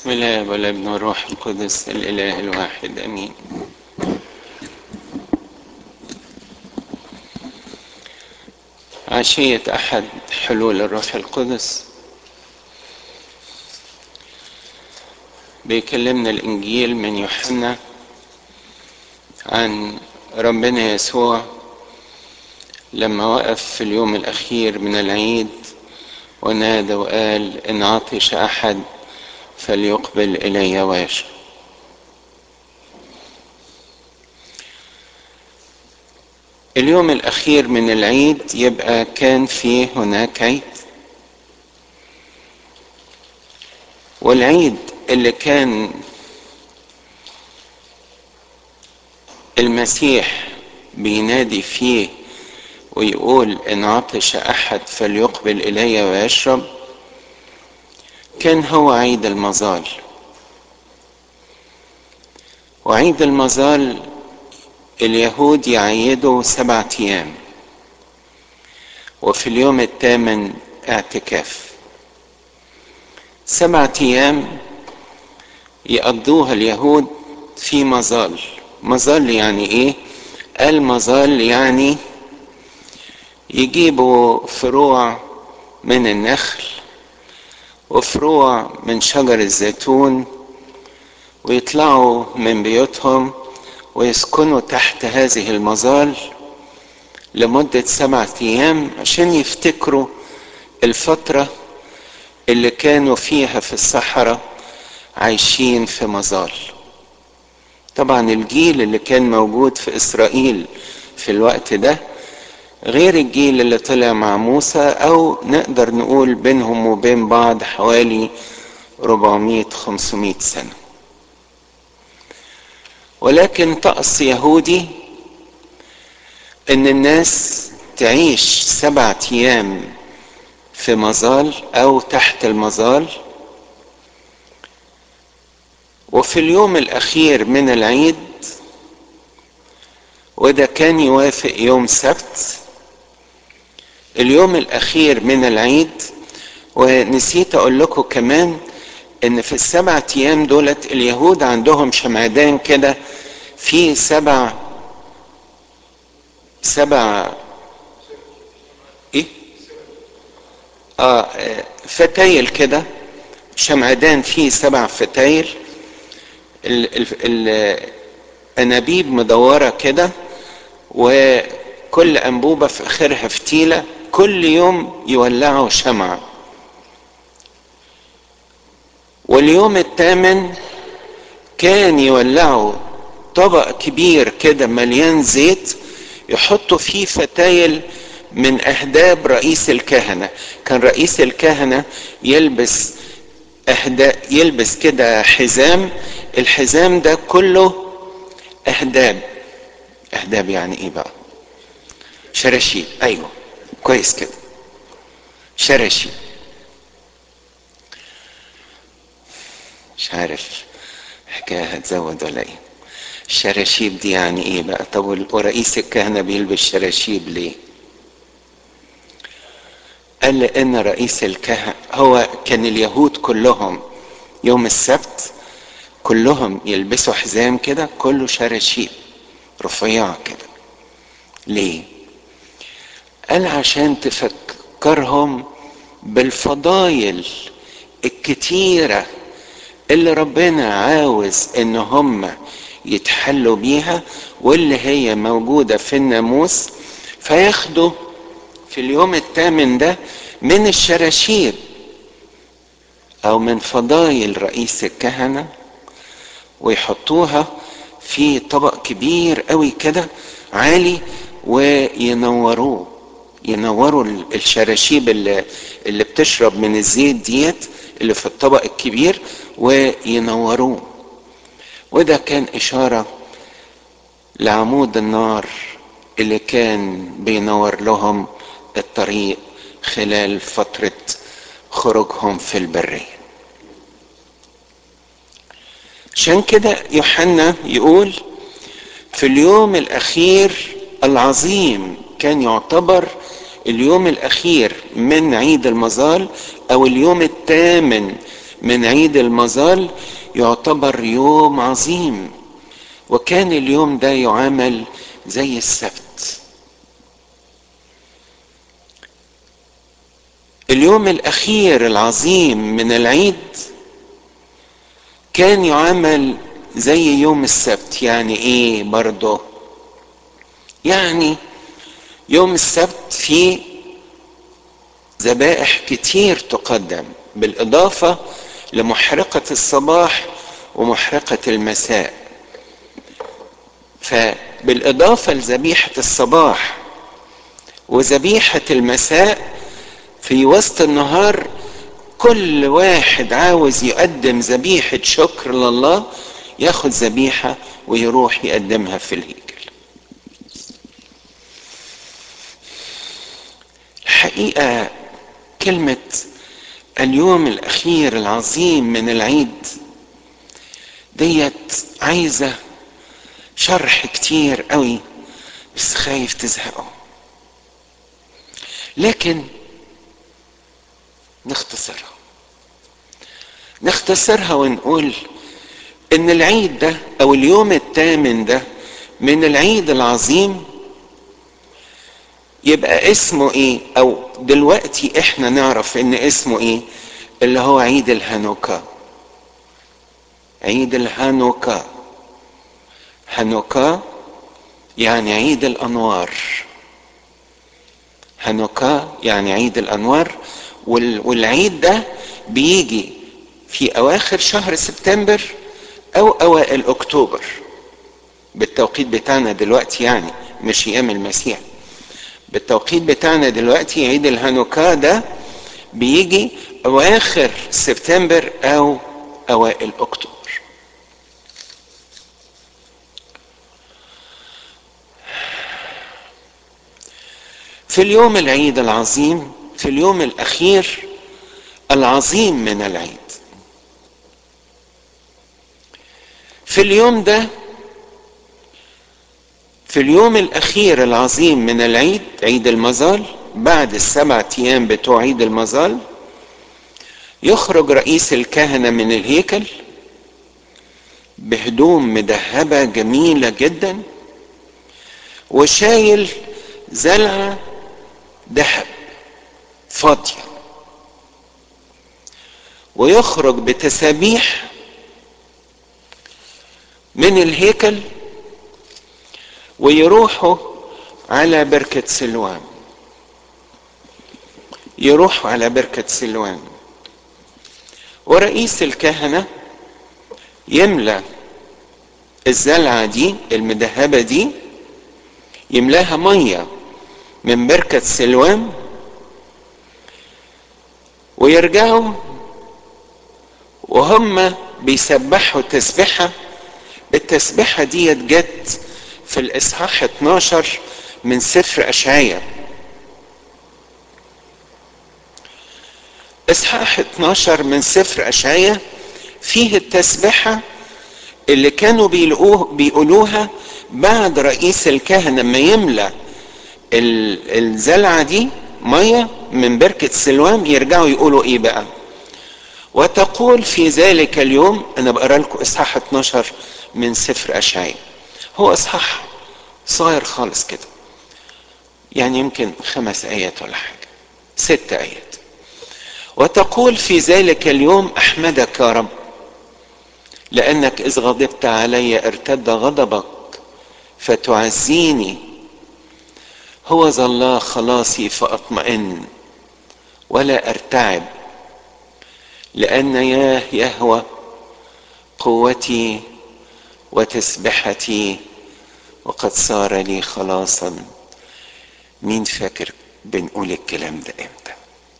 بسم الله والابن والروح القدس الاله الواحد امين عشية احد حلول الروح القدس بيكلمنا الانجيل من يوحنا عن ربنا يسوع لما وقف في اليوم الاخير من العيد ونادى وقال ان عطش احد فليقبل الي ويشرب اليوم الاخير من العيد يبقى كان فيه هناك عيد والعيد اللي كان المسيح بينادي فيه ويقول ان عطش احد فليقبل الي ويشرب كان هو عيد المظال وعيد المظال اليهود يعيدوا سبعة ايام وفي اليوم الثامن اعتكاف سبعة ايام يقضوها اليهود في مظال مظال يعني ايه قال مظال يعني يجيبوا فروع من النخل وفروع من شجر الزيتون ويطلعوا من بيوتهم ويسكنوا تحت هذه المظال لمدة سبعة أيام عشان يفتكروا الفترة اللي كانوا فيها في الصحراء عايشين في مظال طبعا الجيل اللي كان موجود في إسرائيل في الوقت ده غير الجيل اللي طلع مع موسى او نقدر نقول بينهم وبين بعض حوالي 400 500 سنة ولكن طقس يهودي ان الناس تعيش سبعة ايام في مظال او تحت المظال وفي اليوم الاخير من العيد وده كان يوافق يوم سبت اليوم الاخير من العيد ونسيت اقول لكم كمان ان في السبعة ايام دولت اليهود عندهم شمعدان كده في سبع سبع ايه اه فتايل كده شمعدان فيه سبع فتايل الانابيب مدوره كده وكل انبوبه في اخرها فتيله كل يوم يولعوا شمعة واليوم الثامن كان يولعوا طبق كبير كده مليان زيت يحطوا فيه فتايل من اهداب رئيس الكهنه كان رئيس الكهنه يلبس أهداب يلبس كده حزام الحزام ده كله اهداب اهداب يعني ايه بقى شراشيب ايوه كويس كده شراشيب مش عارف حكايه هتزود ولا ايه الشراشيب دي يعني ايه بقى طب ورئيس الكهنه بيلبس شراشيب ليه قال لان رئيس الكهنه هو كان اليهود كلهم يوم السبت كلهم يلبسوا حزام كده كله شراشيب رفيعه كده ليه قال عشان تفكرهم بالفضايل الكتيرة اللي ربنا عاوز ان هم يتحلوا بيها واللي هي موجودة في الناموس فياخدوا في اليوم الثامن ده من الشراشيب او من فضايل رئيس الكهنة ويحطوها في طبق كبير قوي كده عالي وينوروه ينوروا الشراشيب اللي, اللي بتشرب من الزيت ديت اللي في الطبق الكبير وينوروه وده كان إشارة لعمود النار اللي كان بينور لهم الطريق خلال فترة خروجهم في البرية عشان كده يوحنا يقول في اليوم الأخير العظيم كان يعتبر اليوم الاخير من عيد المظال او اليوم الثامن من عيد المظال يعتبر يوم عظيم وكان اليوم ده يعامل زي السبت اليوم الاخير العظيم من العيد كان يعامل زي يوم السبت يعني ايه برضه يعني يوم السبت فيه ذبائح كتير تقدم بالاضافه لمحرقه الصباح ومحرقه المساء فبالاضافه لذبيحه الصباح وذبيحه المساء في وسط النهار كل واحد عاوز يقدم ذبيحه شكر لله ياخد ذبيحه ويروح يقدمها في الهيكل الحقيقه كلمه اليوم الاخير العظيم من العيد ديت عايزه شرح كتير قوي بس خايف تزهقوا لكن نختصرها نختصرها ونقول ان العيد ده او اليوم الثامن ده من العيد العظيم يبقى اسمه ايه او دلوقتي احنا نعرف ان اسمه ايه اللي هو عيد الهانوكا عيد الهانوكا هانوكا يعني عيد الانوار هانوكا يعني عيد الانوار والعيد ده بيجي في اواخر شهر سبتمبر او اوائل اكتوبر بالتوقيت بتاعنا دلوقتي يعني مش ايام المسيح بالتوقيت بتاعنا دلوقتي عيد الهانوكا ده بيجي اواخر سبتمبر او اوائل اكتوبر في اليوم العيد العظيم في اليوم الاخير العظيم من العيد في اليوم ده في اليوم الاخير العظيم من العيد عيد المظال بعد السبع ايام بتوع عيد المظال يخرج رئيس الكهنه من الهيكل بهدوم مدهبه جميله جدا وشايل زلعه ذهب فاضيه ويخرج بتسابيح من الهيكل ويروحوا على بركة سلوان يروحوا على بركة سلوان ورئيس الكهنة يملى الزلعة دي المدهبة دي يملاها مية من بركة سلوان ويرجعوا وهم بيسبحوا تسبحة التسبحة ديت جت في الإصحاح 12 من سفر أشعية إصحاح 12 من سفر أشعية فيه التسبحة اللي كانوا بيقولوه بيقولوها بعد رئيس الكهنة ما يملى الزلعة دي مية من بركة سلوان يرجعوا يقولوا ايه بقى وتقول في ذلك اليوم انا بقرا لكم اصحاح 12 من سفر اشعياء هو اصحاح صغير خالص كده يعني يمكن خمس ايات ولا حاجه ست ايات وتقول في ذلك اليوم احمدك يا رب لانك اذ غضبت علي ارتد غضبك فتعزيني هو ذا الله خلاصي فاطمئن ولا ارتعب لان ياه يهوى قوتي وتسبحتي وقد صار لي خلاصا مين فاكر بنقول الكلام ده امتى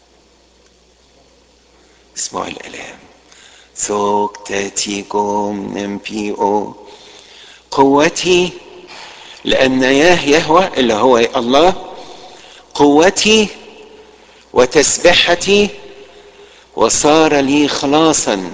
اسمعوا الالام ثوك تاتي قوم نمبي او قوتي لان ياه يهوى اللي هو الله قوتي وتسبحتي وصار لي خلاصا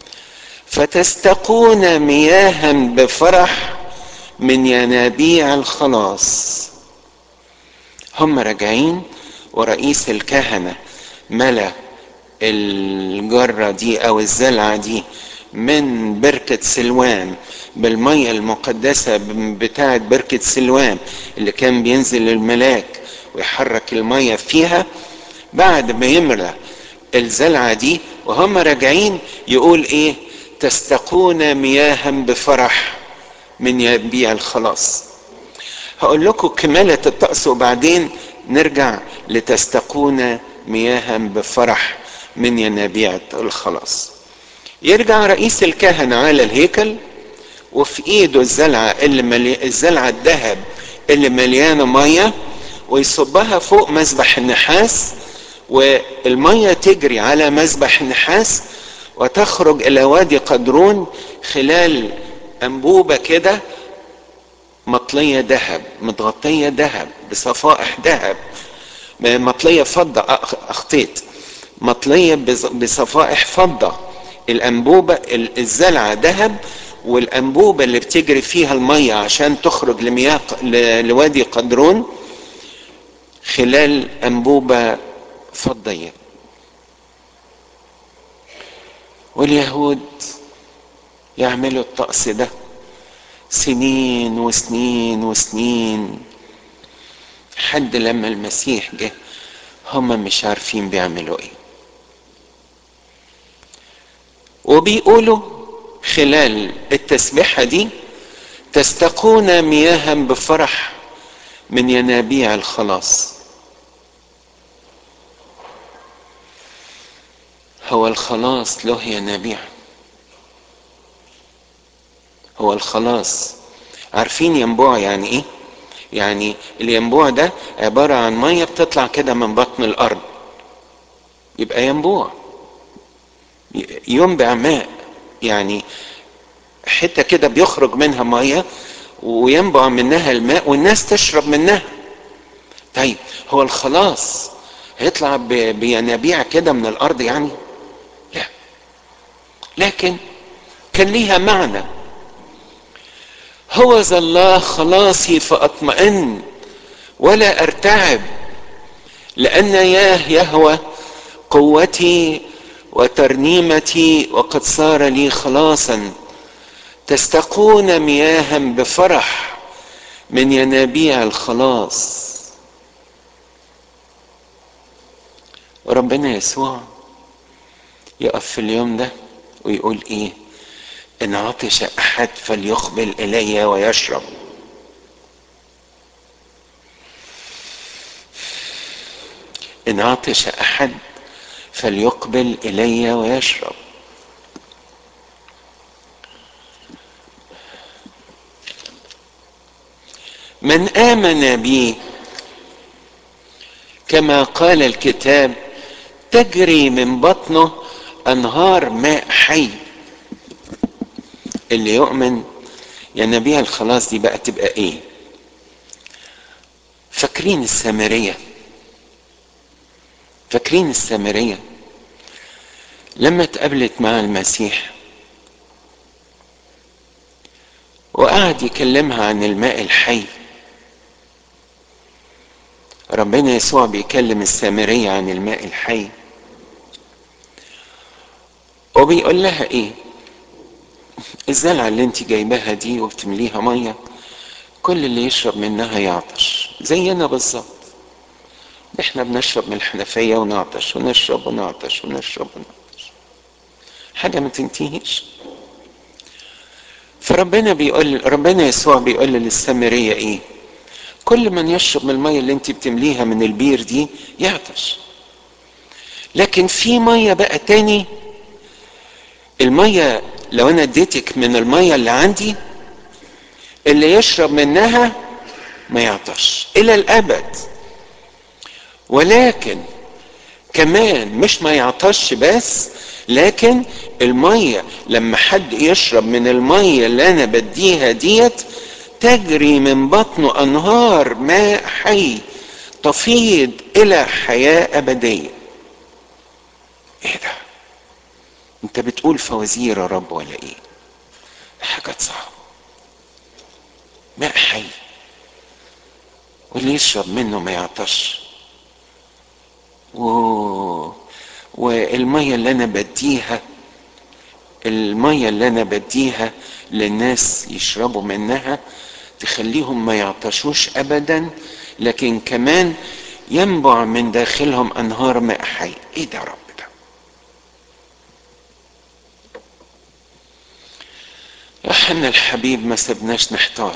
فتستقون مياها بفرح من ينابيع الخلاص هم راجعين ورئيس الكهنة ملا الجرة دي او الزلعة دي من بركة سلوان بالمية المقدسة بتاعة بركة سلوان اللي كان بينزل الملاك ويحرك المية فيها بعد ما يملى الزلعة دي وهم راجعين يقول ايه تستقون مياها بفرح من ينبيع الخلاص هقول لكم كمالة الطقس وبعدين نرجع لتستقون مياها بفرح من ينابيع الخلاص يرجع رئيس الكهنة على الهيكل وفي ايده الزلعة اللي ملي... الزلعة الذهب اللي مليانة مية ويصبها فوق مذبح النحاس والمية تجري على مذبح النحاس وتخرج الى وادي قدرون خلال انبوبة كده مطلية ذهب متغطية ذهب بصفائح ذهب مطلية فضة اخطيت مطلية بصفائح فضة الانبوبة الزلعة ذهب والانبوبة اللي بتجري فيها المية عشان تخرج لمياه لوادي قدرون خلال انبوبة فضية واليهود يعملوا الطقس ده سنين وسنين وسنين حد لما المسيح جه هم مش عارفين بيعملوا ايه وبيقولوا خلال التسبيحة دي تستقون مياها بفرح من ينابيع الخلاص هو الخلاص له ينابيع هو الخلاص عارفين ينبوع يعني ايه يعني الينبوع ده عبارة عن مية بتطلع كده من بطن الارض يبقى ينبوع ينبع ماء يعني حتة كده بيخرج منها مية وينبع منها الماء والناس تشرب منها طيب هو الخلاص هيطلع بينابيع كده من الارض يعني لا لكن كان ليها معنى هو ذا الله خلاصي فاطمئن ولا ارتعب لان ياه يهوى قوتي وترنيمتي وقد صار لي خلاصا تستقون مياها بفرح من ينابيع الخلاص وربنا يسوع يقف في اليوم ده ويقول ايه ان عطش احد فليقبل الي ويشرب ان عطش احد فليقبل الي ويشرب من امن بي كما قال الكتاب تجري من بطنه انهار ماء حي اللي يؤمن يا نبي الخلاص دي بقى تبقى ايه فاكرين السامرية فاكرين السامرية لما اتقابلت مع المسيح وقعد يكلمها عن الماء الحي ربنا يسوع بيكلم السامرية عن الماء الحي وبيقول لها ايه الزلعة اللي انت جايباها دي وبتمليها مية كل اللي يشرب منها يعطش زينا بالظبط احنا بنشرب من الحنفية ونعطش ونشرب ونعطش ونشرب ونعطش حاجة ما تنتهيش فربنا بيقول ربنا يسوع بيقول للسامرية ايه كل من يشرب من المية اللي انت بتمليها من البير دي يعطش لكن في مية بقى تاني المية لو انا اديتك من المية اللي عندي اللي يشرب منها ما يعطش الى الابد ولكن كمان مش ما يعطش بس لكن المية لما حد يشرب من المية اللي انا بديها ديت تجري من بطنه انهار ماء حي تفيض الى حياة ابدية ايه ده انت بتقول فوازير يا رب ولا ايه حاجة صعبة ماء حي واللي يشرب منه ما يعطش و... والمية اللي انا بديها المية اللي انا بديها للناس يشربوا منها تخليهم ما يعطشوش ابدا لكن كمان ينبع من داخلهم انهار ماء حي ايه ده يا رب ده احنا الحبيب ما سبناش نحتار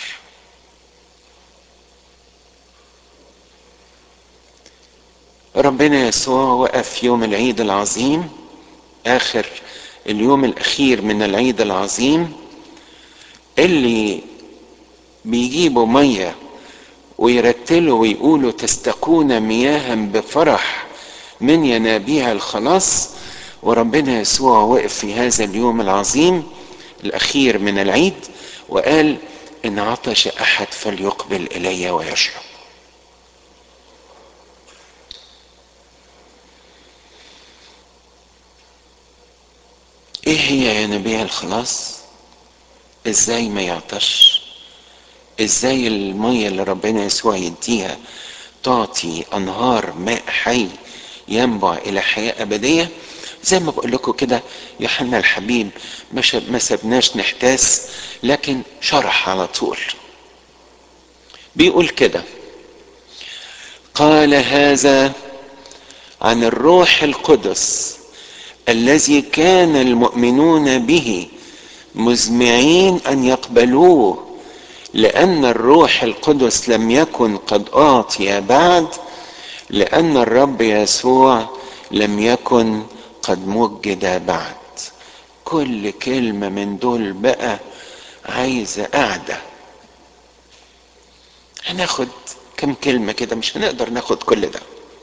ربنا يسوع وقف يوم العيد العظيم اخر اليوم الاخير من العيد العظيم اللي بيجيبوا ميه ويرتلوا ويقولوا تستقون مياها بفرح من ينابيع الخلاص وربنا يسوع وقف في هذا اليوم العظيم الاخير من العيد وقال ان عطش احد فليقبل الي ويشرب ايه هي ينابيع الخلاص ازاي ما يعطش ازاي المية اللي ربنا يسوع يديها تعطي انهار ماء حي ينبع الى حياة ابدية زي ما بقول لكم كده يوحنا الحبيب مش ما سبناش نحتاس لكن شرح على طول بيقول كده قال هذا عن الروح القدس الذي كان المؤمنون به مزمعين ان يقبلوه لان الروح القدس لم يكن قد اعطي بعد لان الرب يسوع لم يكن قد مجد بعد كل كلمة من دول بقى عايزة قاعدة هناخد كم كلمة كده مش هنقدر ناخد كل ده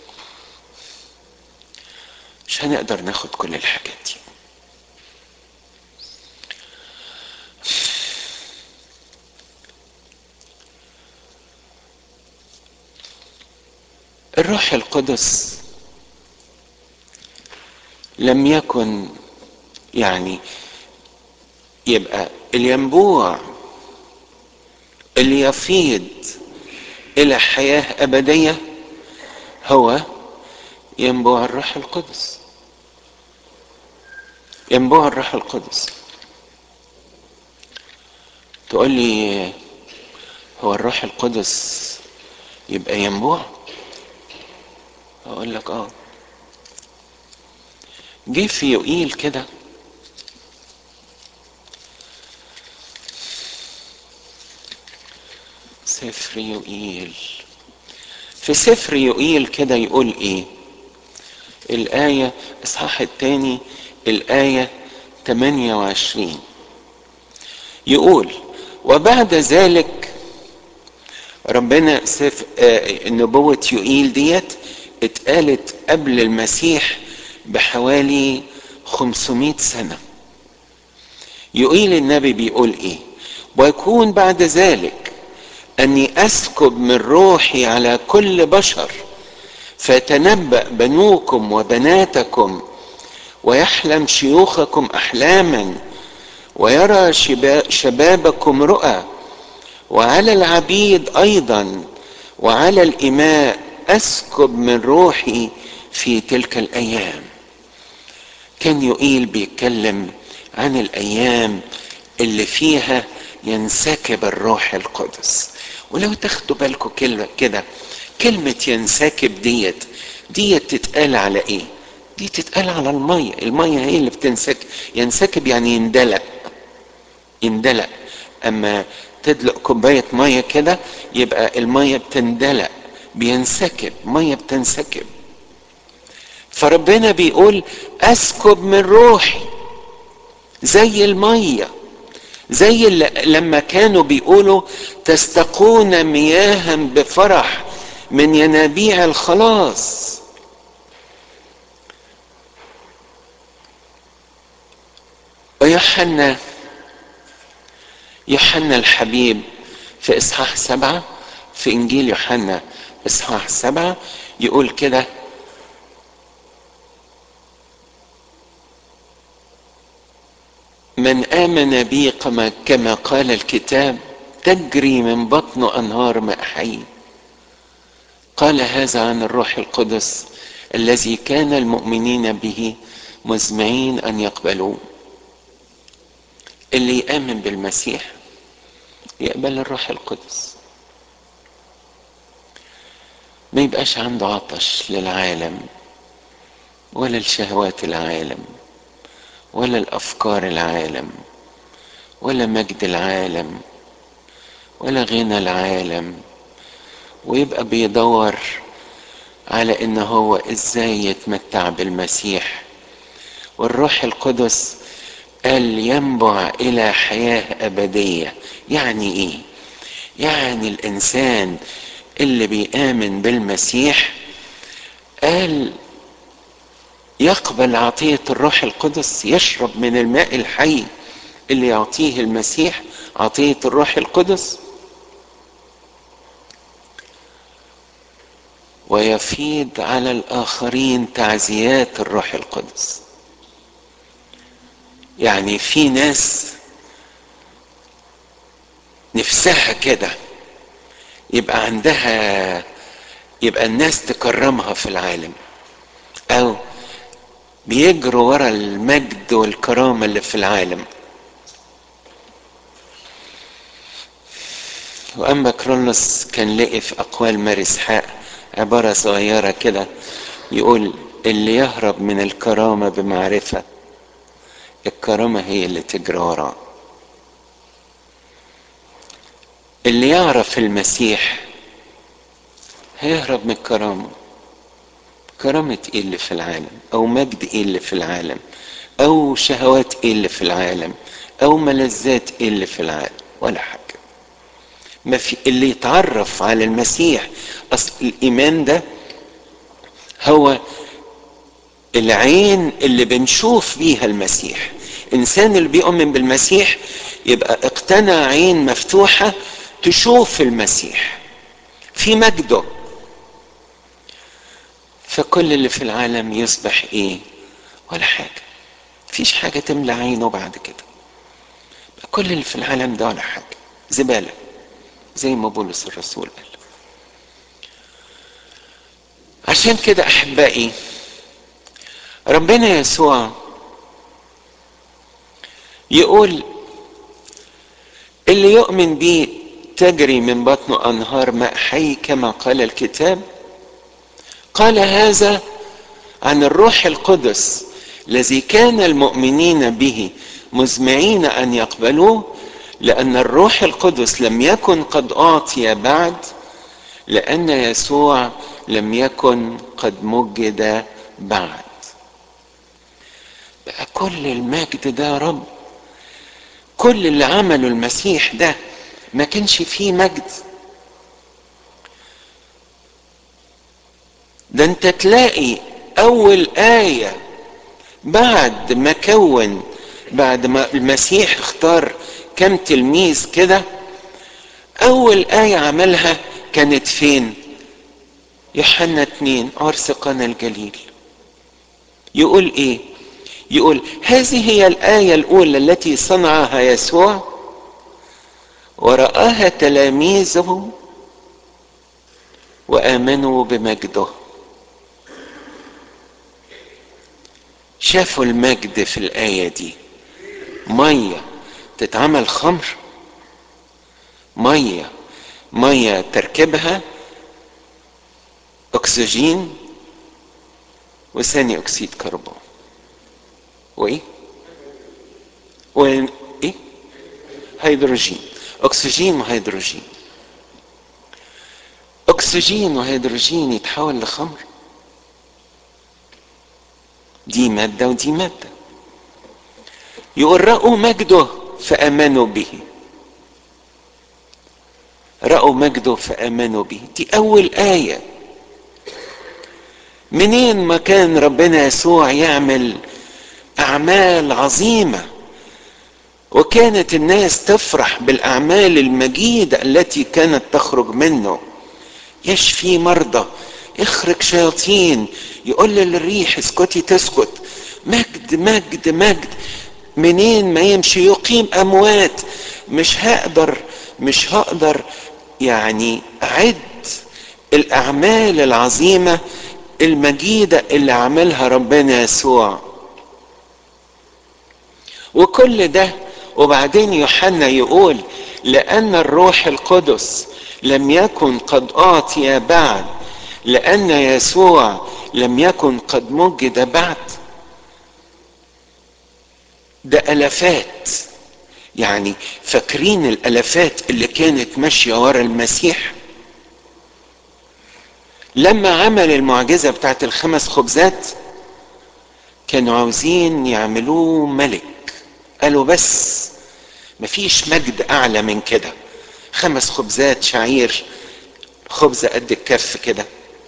مش هنقدر ناخد كل الحاجات دي الروح القدس لم يكن يعني يبقى الينبوع اللي يفيض الى حياه ابديه هو ينبوع الروح القدس ينبوع الروح القدس تقول لي هو الروح القدس يبقى ينبوع اقول لك اه جه في يوئيل كده سفر يوئيل في سفر يوئيل كده يقول ايه الآية إصحاح الثاني الآية 28 يقول وبعد ذلك ربنا سف آه نبوة يوئيل ديت اتقالت قبل المسيح بحوالي 500 سنة يقيل النبي بيقول ايه ويكون بعد ذلك اني اسكب من روحي على كل بشر فيتنبأ بنوكم وبناتكم ويحلم شيوخكم احلاما ويرى شبابكم رؤى وعلى العبيد ايضا وعلى الاماء اسكب من روحي في تلك الايام كان يقيل بيتكلم عن الايام اللي فيها ينسكب الروح القدس ولو تاخدوا بالكم كلمه كده كلمه ينسكب ديت ديت تتقال على ايه دي تتقال على الميه الميه هي اللي بتنسكب ينسكب يعني يندلق يندلق اما تدلق كوبايه ميه كده يبقى الميه بتندلق بينسكب ميه بتنسكب فربنا بيقول اسكب من روحي زي الميه زي اللي لما كانوا بيقولوا تستقون مياها بفرح من ينابيع الخلاص ويوحنا يوحنا الحبيب في اصحاح سبعه في انجيل يوحنا اصحاح سبعه يقول كده من آمن بي كما, كما قال الكتاب تجري من بطن أنهار ماء حي قال هذا عن الروح القدس الذي كان المؤمنين به مزمعين ان يقبلوه اللي يامن بالمسيح يقبل الروح القدس ما يبقاش عنده عطش للعالم ولا لشهوات العالم ولا الافكار العالم ولا مجد العالم ولا غنى العالم ويبقى بيدور على ان هو ازاي يتمتع بالمسيح والروح القدس قال ينبع الى حياه ابديه يعني ايه يعني الانسان اللي بيامن بالمسيح قال يقبل عطيه الروح القدس يشرب من الماء الحي اللي يعطيه المسيح عطيه الروح القدس ويفيض على الاخرين تعزيات الروح القدس يعني في ناس نفسها كده يبقى عندها يبقى الناس تكرمها في العالم او بيجروا ورا المجد والكرامة اللي في العالم واما كرولوس كان لقي في اقوال ماري اسحاق عبارة صغيرة كده يقول اللي يهرب من الكرامة بمعرفة الكرامة هي اللي تجري وراه اللي يعرف المسيح هيهرب من الكرامة كرامة ايه اللي في العالم او مجد ايه اللي في العالم او شهوات ايه اللي في العالم او ملذات ايه اللي في العالم ولا حاجة ما في اللي يتعرف على المسيح اصل الايمان ده هو العين اللي بنشوف بيها المسيح الانسان اللي بيؤمن بالمسيح يبقى اقتنى عين مفتوحة تشوف المسيح في مجده فكل اللي في العالم يصبح ايه ولا حاجة مفيش حاجة تملى عينه بعد كده كل اللي في العالم ده ولا حاجة زبالة زي ما بولس الرسول قال عشان كده احبائي ربنا يسوع يقول اللي يؤمن بيه تجري من بطنه انهار ماء حي كما قال الكتاب قال هذا عن الروح القدس الذي كان المؤمنين به مزمعين ان يقبلوه لان الروح القدس لم يكن قد اعطي بعد لان يسوع لم يكن قد مجد بعد بقى كل المجد ده يا رب كل اللي عمله المسيح ده ما كانش فيه مجد ده انت تلاقي اول آية بعد ما كون بعد ما المسيح اختار كم تلميذ كده اول آية عملها كانت فين يوحنا اتنين عرس قنا الجليل يقول ايه يقول هذه هي الآية الأولى التي صنعها يسوع ورآها تلاميذه وآمنوا بمجده شافوا المجد في الآية دي مية تتعمل خمر مية مية تركيبها أكسجين وثاني أكسيد كربون وإيه؟ وإيه؟ هيدروجين أكسجين وهيدروجين أكسجين وهيدروجين يتحول لخمر دي مادة ودي مادة يقول رأوا مجده فآمنوا به رأوا مجده فآمنوا به دي أول آية منين ما كان ربنا يسوع يعمل أعمال عظيمة وكانت الناس تفرح بالأعمال المجيدة التي كانت تخرج منه يشفي مرضى يخرج شياطين يقول للريح اسكتي تسكت مجد مجد مجد منين ما يمشي يقيم اموات مش هقدر مش هقدر يعني اعد الاعمال العظيمه المجيدة اللي عملها ربنا يسوع وكل ده وبعدين يوحنا يقول لأن الروح القدس لم يكن قد أعطي بعد لأن يسوع لم يكن قد مجد بعد ده ألفات يعني فاكرين الألفات اللي كانت ماشية ورا المسيح لما عمل المعجزة بتاعت الخمس خبزات كانوا عاوزين يعملوه ملك قالوا بس مفيش مجد أعلى من كده خمس خبزات شعير خبزة قد الكف كده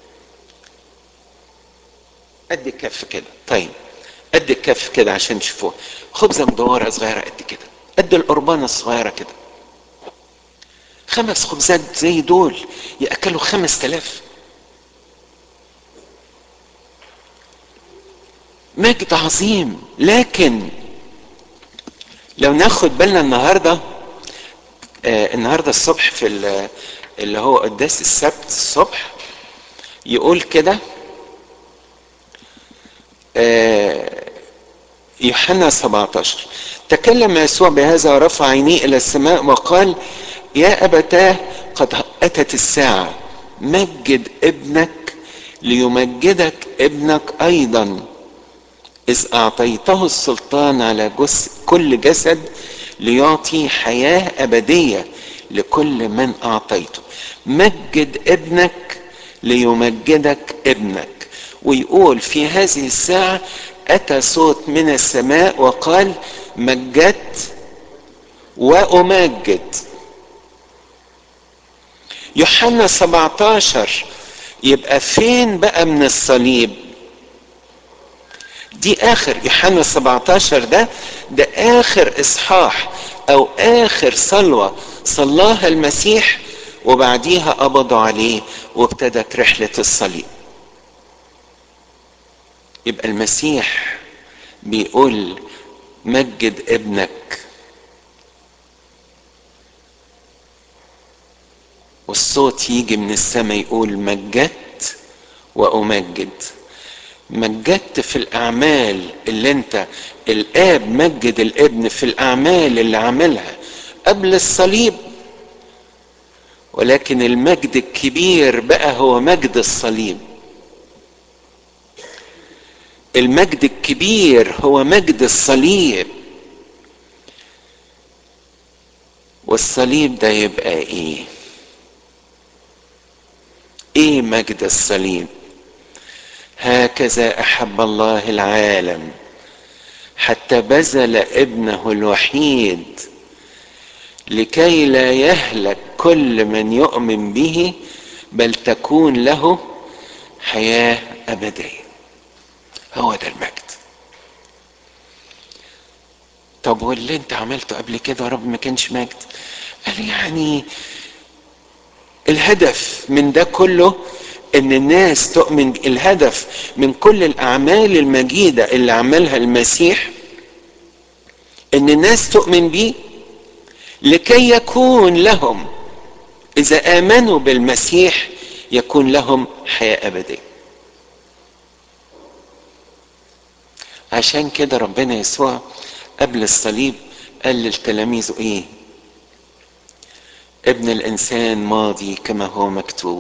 قد الكف كده طيب قد الكف كده عشان تشوفوها خبزة مدورة صغيرة قد كده قد القربانة الصغيرة كده خمس خبزات زي دول يأكلوا خمس تلاف مجد عظيم لكن لو ناخد بالنا النهارده آه النهارده الصبح في اللي هو قداس السبت الصبح يقول كده آه يوحنا 17 تكلم يسوع بهذا ورفع عينيه الى السماء وقال يا ابتاه قد اتت الساعه مجد ابنك ليمجدك ابنك ايضا إذ أعطيته السلطان على جس كل جسد ليعطي حياة أبدية لكل من أعطيته مجد ابنك ليمجدك ابنك ويقول في هذه الساعة أتى صوت من السماء وقال مجدت وأمجد يوحنا 17 يبقى فين بقى من الصليب دي اخر يوحنا 17 ده ده اخر اصحاح او اخر صلوة صلاها المسيح وبعديها قبضوا عليه وابتدت رحلة الصليب يبقى المسيح بيقول مجد ابنك والصوت يجي من السماء يقول مجدت وامجد مجدت في الاعمال اللي انت الاب مجد الابن في الاعمال اللي عملها قبل الصليب ولكن المجد الكبير بقى هو مجد الصليب المجد الكبير هو مجد الصليب والصليب ده يبقى ايه ايه مجد الصليب هكذا احب الله العالم حتى بذل ابنه الوحيد لكي لا يهلك كل من يؤمن به بل تكون له حياه ابديه هو ده المجد طب واللي انت عملته قبل كده يا رب ما كانش مجد قال يعني الهدف من ده كله ان الناس تؤمن الهدف من كل الاعمال المجيده اللي عملها المسيح ان الناس تؤمن بيه لكي يكون لهم اذا امنوا بالمسيح يكون لهم حياه ابديه عشان كده ربنا يسوع قبل الصليب قال للتلاميذ ايه ابن الانسان ماضي كما هو مكتوب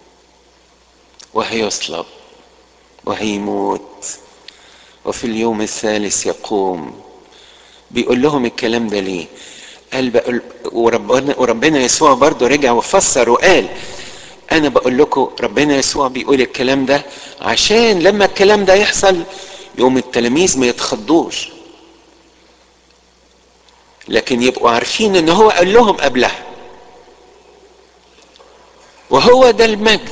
وهيصلب وهيموت وفي اليوم الثالث يقوم بيقول لهم الكلام ده ليه قال بقول وربنا, وربنا يسوع برضه رجع وفسر وقال انا بقول لكم ربنا يسوع بيقول الكلام ده عشان لما الكلام ده يحصل يوم التلاميذ ما يتخضوش لكن يبقوا عارفين ان هو قال لهم قبلها وهو ده المجد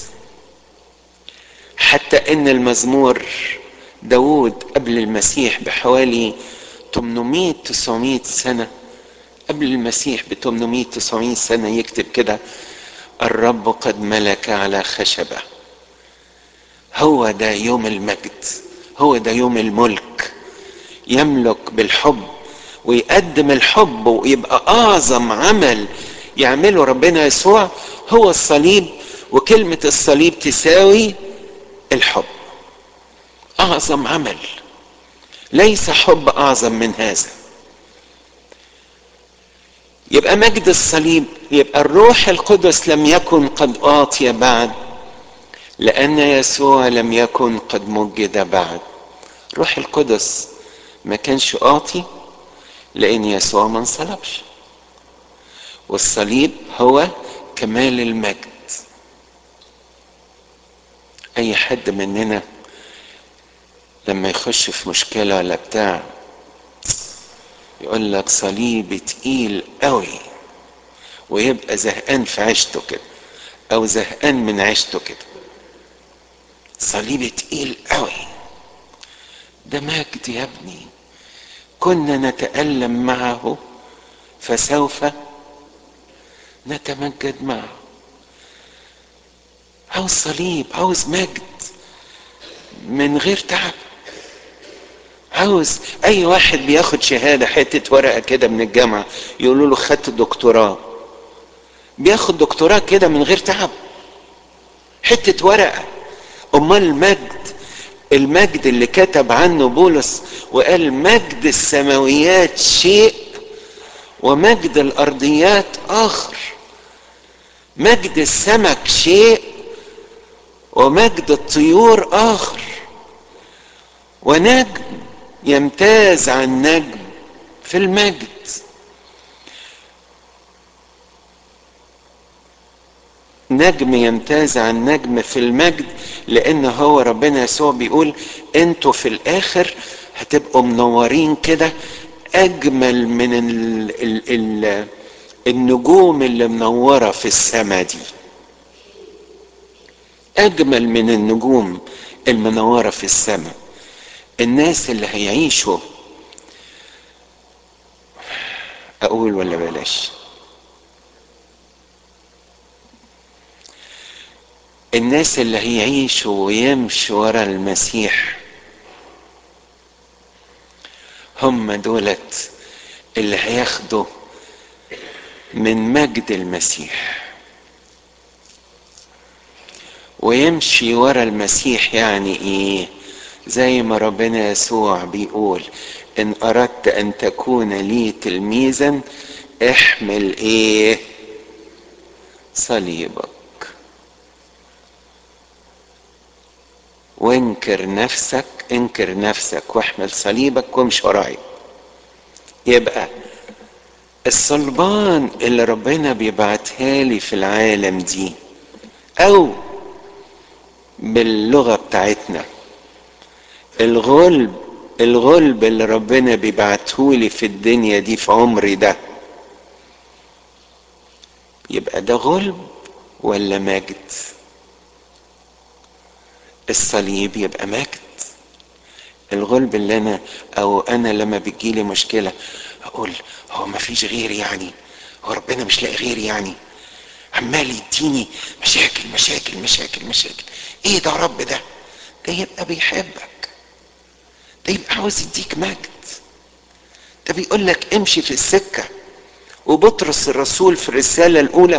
حتى ان المزمور داود قبل المسيح بحوالي 800 900 سنة قبل المسيح ب 800 900 سنة يكتب كده الرب قد ملك على خشبة هو ده يوم المجد هو ده يوم الملك يملك بالحب ويقدم الحب ويبقى اعظم عمل يعمله ربنا يسوع هو الصليب وكلمة الصليب تساوي الحب اعظم عمل ليس حب اعظم من هذا يبقى مجد الصليب يبقى الروح القدس لم يكن قد اعطي بعد لان يسوع لم يكن قد مجد بعد روح القدس ما كانش اعطي لان يسوع ما انصلبش والصليب هو كمال المجد اي حد مننا لما يخش في مشكلة ولا بتاع يقول لك صليب تقيل قوي ويبقى زهقان في عيشته كده او زهقان من عيشته كده صليب تقيل قوي ده مجد يا ابني كنا نتألم معه فسوف نتمجد معه عاوز صليب عاوز مجد من غير تعب عاوز اي واحد بياخد شهادة حتة ورقة كده من الجامعة يقولوا له خدت دكتوراه بياخد دكتوراه كده من غير تعب حتة ورقة امال المجد المجد اللي كتب عنه بولس وقال مجد السماويات شيء ومجد الارضيات اخر مجد السمك شيء ومجد الطيور اخر ونجم يمتاز عن نجم في المجد نجم يمتاز عن نجم في المجد لان هو ربنا يسوع بيقول انتوا في الاخر هتبقوا منورين كده اجمل من ال ال ال النجوم اللي منوره في السماء دي اجمل من النجوم المنوره في السماء الناس اللي هيعيشوا اقول ولا بلاش الناس اللي هيعيشوا ويمشوا ورا المسيح هم دولت اللي هياخدوا من مجد المسيح ويمشي ورا المسيح يعني ايه زي ما ربنا يسوع بيقول ان اردت ان تكون لي تلميذا احمل ايه صليبك وانكر نفسك انكر نفسك واحمل صليبك وامشي ورايا يبقى الصلبان اللي ربنا بيبعتها لي في العالم دي او باللغه بتاعتنا الغلب الغلب اللي ربنا بيبعتهولي في الدنيا دي في عمري ده يبقى ده غلب ولا مجد الصليب يبقى مجد الغلب اللي انا او انا لما بتجيلي مشكله اقول هو ما فيش غيري يعني هو ربنا مش لاقي غيري يعني عمال يديني مشاكل مشاكل مشاكل مشاكل ايه ده رب ده ده يبقى بيحبك ده يبقى عاوز يديك مجد ده بيقول لك امشي في السكه وبطرس الرسول في الرساله الاولى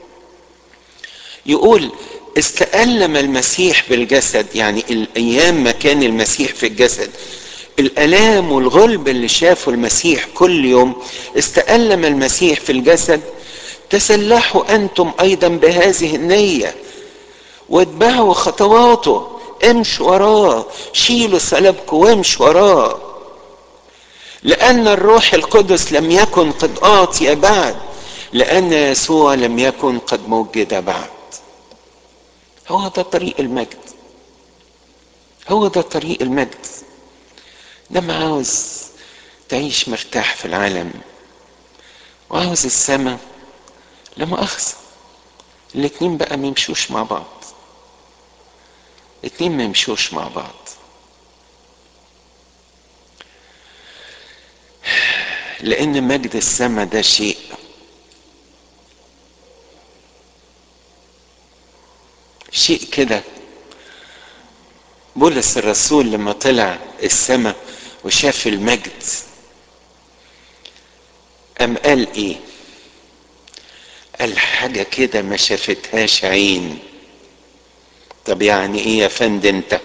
يقول استألم المسيح بالجسد يعني الايام ما كان المسيح في الجسد الالام والغلب اللي شافه المسيح كل يوم استألم المسيح في الجسد تسلحوا انتم ايضا بهذه النيه واتبعوا خطواته امشوا وراه شيلوا سلبكم وامشوا وراه لان الروح القدس لم يكن قد اعطي بعد لان يسوع لم يكن قد موجد بعد هو ده طريق المجد هو ده طريق المجد لما عاوز تعيش مرتاح في العالم وعاوز السماء لا مؤاخذة الاتنين بقى ما يمشوش مع بعض الاتنين ما يمشوش مع بعض لان مجد السماء ده شيء شيء كده بولس الرسول لما طلع السماء وشاف المجد قام قال ايه قال حاجة كده ما شافتهاش عين طب يعني ايه يا فند انت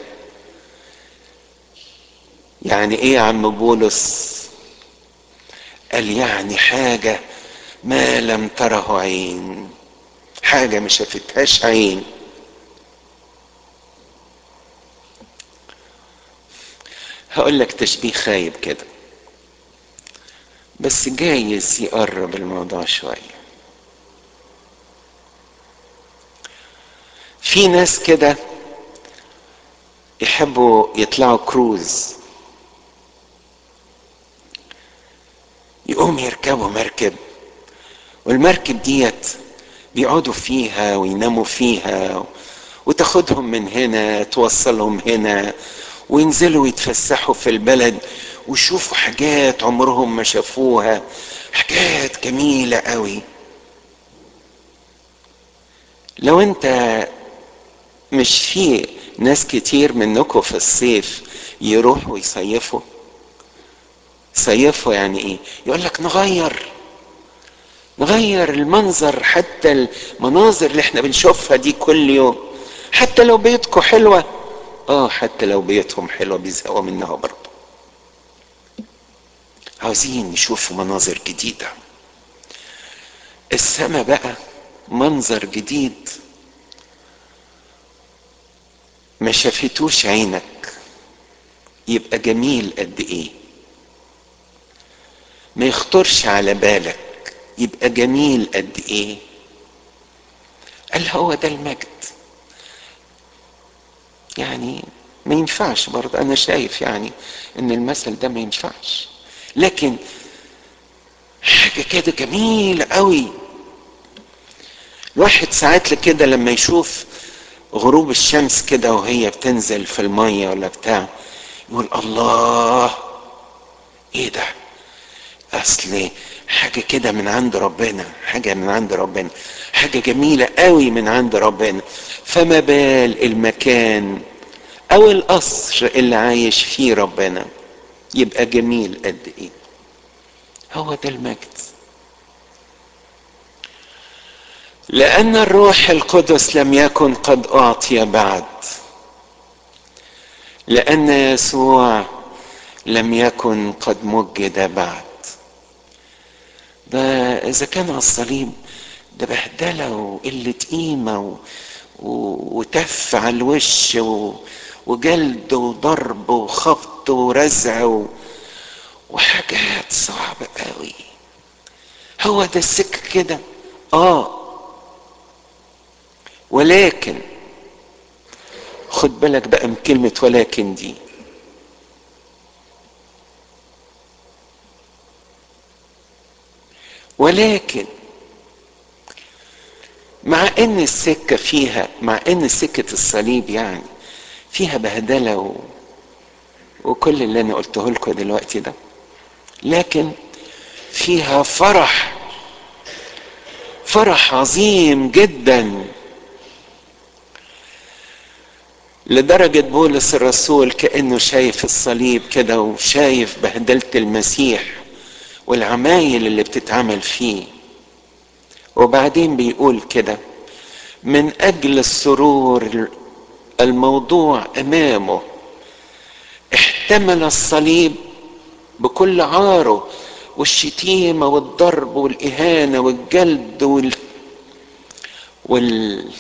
يعني ايه يا عم بولس قال يعني حاجة ما لم تره عين حاجة ما شافتهاش عين هقول لك تشبيه خايب كده بس جايز يقرب الموضوع شوية في ناس كده يحبوا يطلعوا كروز يقوم يركبوا مركب والمركب ديت بيقعدوا فيها ويناموا فيها وتاخدهم من هنا توصلهم هنا وينزلوا يتفسحوا في البلد ويشوفوا حاجات عمرهم ما شافوها حاجات جميلة قوي لو انت مش في ناس كتير منكم في الصيف يروحوا يصيفوا صيفوا يعني ايه يقول لك نغير نغير المنظر حتى المناظر اللي احنا بنشوفها دي كل يوم حتى لو بيتكم حلوة اه حتى لو بيتهم حلوة بيزهقوا منها برضه عاوزين نشوف مناظر جديدة السماء بقى منظر جديد ما شافتوش عينك يبقى جميل قد ايه ما يخطرش على بالك يبقى جميل قد ايه قال هو ده المجد يعني ما ينفعش برضه انا شايف يعني ان المثل ده ما ينفعش لكن حاجة كده جميلة قوي الواحد ساعات كده لما يشوف غروب الشمس كده وهي بتنزل في المية ولا بتاع يقول الله ايه ده اصل حاجة كده من عند ربنا حاجة من عند ربنا حاجة جميلة قوي من عند ربنا فما بال المكان او القصر اللي عايش فيه ربنا يبقى جميل قد ايه هو ده المجد لان الروح القدس لم يكن قد اعطي بعد لان يسوع لم يكن قد مجد بعد ده اذا كان على الصليب ده بهدله وقله قيمه و... و... وتف على الوش و... وجلد وضرب وخبط ورزع و... وحاجات صعبه قوي هو ده السك كده اه ولكن خد بالك بقى من كلمة ولكن دي ولكن مع ان السكة فيها مع ان سكة الصليب يعني فيها بهدلة و... وكل اللي انا قلته لكم دلوقتي ده لكن فيها فرح فرح عظيم جدا لدرجة بولس الرسول كأنه شايف الصليب كده وشايف بهدلة المسيح والعمايل اللي بتتعمل فيه وبعدين بيقول كده من أجل السرور الموضوع أمامه احتمل الصليب بكل عاره والشتيمة والضرب والإهانة والجلد وال... وال...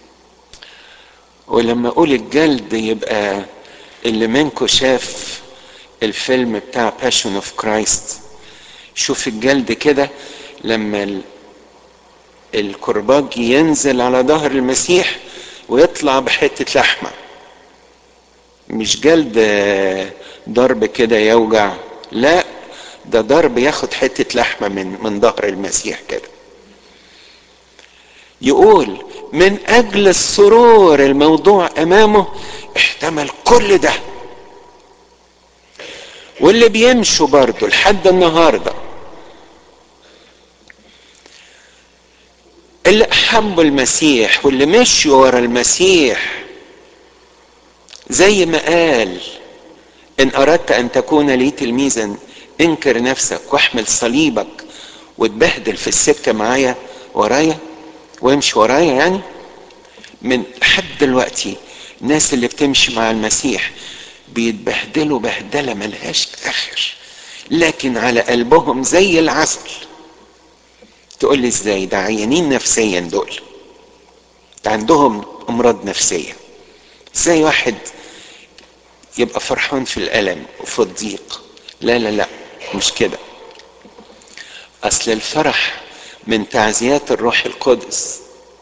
ولما اقول الجلد يبقى اللي منكم شاف الفيلم بتاع باشون اوف كرايست شوف الجلد كده لما الكرباج ينزل على ظهر المسيح ويطلع بحتة لحمة مش جلد ضرب كده يوجع لا ده ضرب ياخد حتة لحمة من من ظهر المسيح كده يقول من اجل السرور الموضوع امامه احتمل كل ده واللي بيمشوا برضه لحد النهارده اللي احبوا المسيح واللي مشوا ورا المسيح زي ما قال ان اردت ان تكون لي تلميذا انكر نفسك واحمل صليبك وتبهدل في السكه معايا ورايا وامشي ورايا يعني من لحد دلوقتي الناس اللي بتمشي مع المسيح بيتبهدلوا بهدلة ملهاش آخر لكن على قلبهم زي العسل تقول لي ازاي ده عيانين نفسيا دول ده عندهم امراض نفسيه ازاي واحد يبقى فرحان في الالم وفي الضيق لا لا لا مش كده اصل الفرح من تعزيات الروح القدس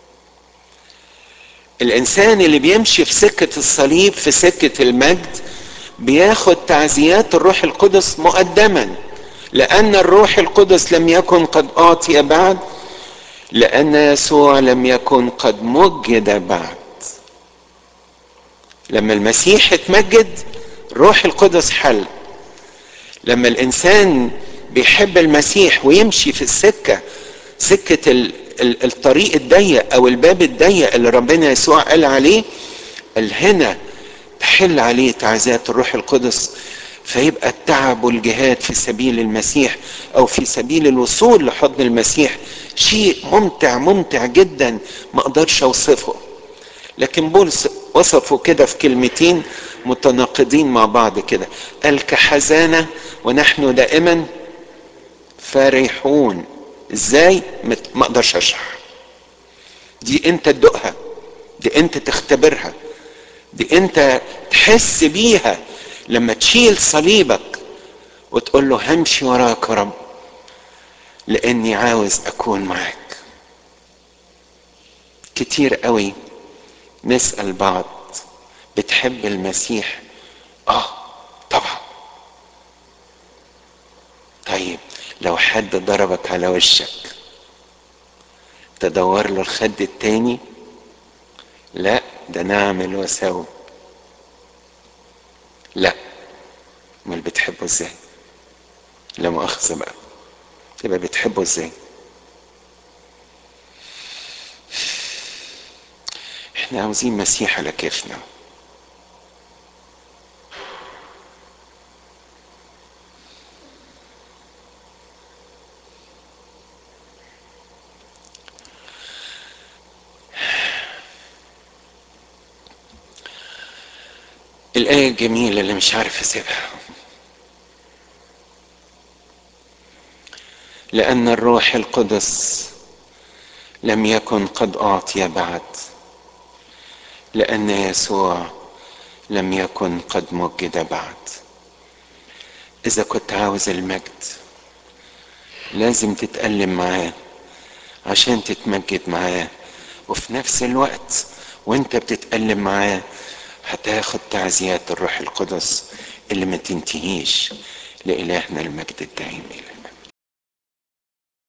الانسان اللي بيمشي في سكه الصليب في سكه المجد بياخد تعزيات الروح القدس مقدما لان الروح القدس لم يكن قد اعطي بعد لان يسوع لم يكن قد مجد بعد لما المسيح اتمجد روح القدس حل لما الانسان بيحب المسيح ويمشي في السكه سكه ال ال الطريق الضيق او الباب الضيق اللي ربنا يسوع قال عليه قال هنا تحل عليه تعزيات الروح القدس فيبقى التعب والجهاد في سبيل المسيح او في سبيل الوصول لحضن المسيح شيء ممتع ممتع جدا ما اقدرش اوصفه لكن بولس وصفه كده في كلمتين متناقضين مع بعض كده قال كحزانه ونحن دائما فرحون ازاي ما اقدرش اشرح دي انت تدوقها دي انت تختبرها دي انت تحس بيها لما تشيل صليبك وتقول له همشي وراك يا رب لاني عاوز اكون معاك كتير قوي نسال بعض بتحب المسيح اه طبعا طيب لو حد ضربك على وشك تدور له الخد التاني لا ده نعمل وسوي لا امال بتحبه ازاي لا مؤاخذة بقى تبقى بتحبه ازاي احنا عاوزين مسيح على كيفنا الآية الجميلة اللي مش عارف أسيبها لأن الروح القدس لم يكن قد أعطي بعد لأن يسوع لم يكن قد مجد بعد إذا كنت عاوز المجد لازم تتألم معاه عشان تتمجد معاه وفي نفس الوقت وانت بتتألم معاه هتاخد تعزيات الروح القدس اللي ما تنتهيش لإلهنا المجد الدائم إلى